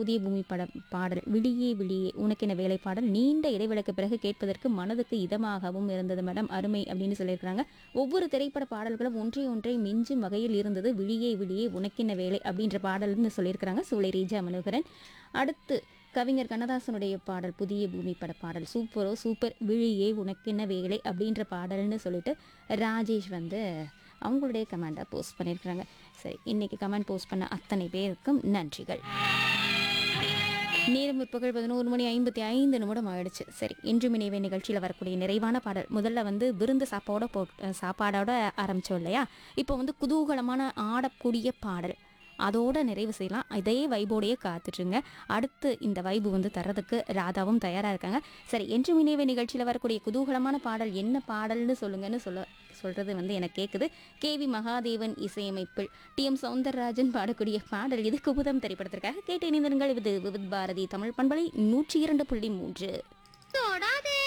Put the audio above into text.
புதிய பூமி படம் பாடல் விழியே விழியே உனக்கென வேலை பாடல் நீண்ட இடைவெளிக்கு பிறகு கேட்பதற்கு மனதுக்கு இதமாகவும் இருந்தது மேடம் அருமை அப்படின்னு சொல்லியிருக்கிறாங்க ஒவ்வொரு திரைப்பட பாடல்களும் ஒன்றை ஒன்றை மிஞ்சும் வகையில் இருந்தது விழியே விழியே உனக்கென வேலை அப்படின்ற பாடல்னு சொல்லியிருக்கிறாங்க சூளை ரீஜா மனோகரன் அடுத்து கவிஞர் கண்ணதாசனுடைய பாடல் புதிய பூமி பட பாடல் சூப்பரோ சூப்பர் விழியே உனக்கென்ன வேலை அப்படின்ற பாடல்னு சொல்லிட்டு ராஜேஷ் வந்து அவங்களுடைய கமெண்டை போஸ்ட் பண்ணியிருக்கிறாங்க சரி இன்னைக்கு கமெண்ட் போஸ்ட் பண்ண அத்தனை பேருக்கும் நன்றிகள் நேரம் முற்பகல் பதினோரு மணி ஐம்பத்தி ஐந்து நிமிடம் ஆயிடுச்சு சரி இன்று மினிவே நிகழ்ச்சியில் வரக்கூடிய நிறைவான பாடல் முதல்ல வந்து விருந்து சாப்பாடோட போ சாப்பாடோட ஆரம்பித்தோம் இல்லையா இப்போ வந்து குதூகலமான ஆடக்கூடிய பாடல் அதோட நிறைவு செய்யலாம் இதே வைபோடையே காத்துட்ருங்க அடுத்து இந்த வைபு வந்து தர்றதுக்கு ராதாவும் தயாராக இருக்காங்க சரி என்று மினிவே நிகழ்ச்சியில் வரக்கூடிய குதூகலமான பாடல் என்ன பாடல்னு சொல்லுங்கன்னு சொல்ல சொல்கிறது வந்து எனக்கு கேட்குது கேவி மகாதேவன் இசையமைப்பில் டி எம் சௌந்தரராஜன் பாடக்கூடிய பாடல் இது குமுதம் திரைப்படத்திற்காக கேட்டு இணைந்திருங்கள் இது விவித் பாரதி தமிழ் பண்பலை நூற்றி இரண்டு புள்ளி மூன்று தொடாதே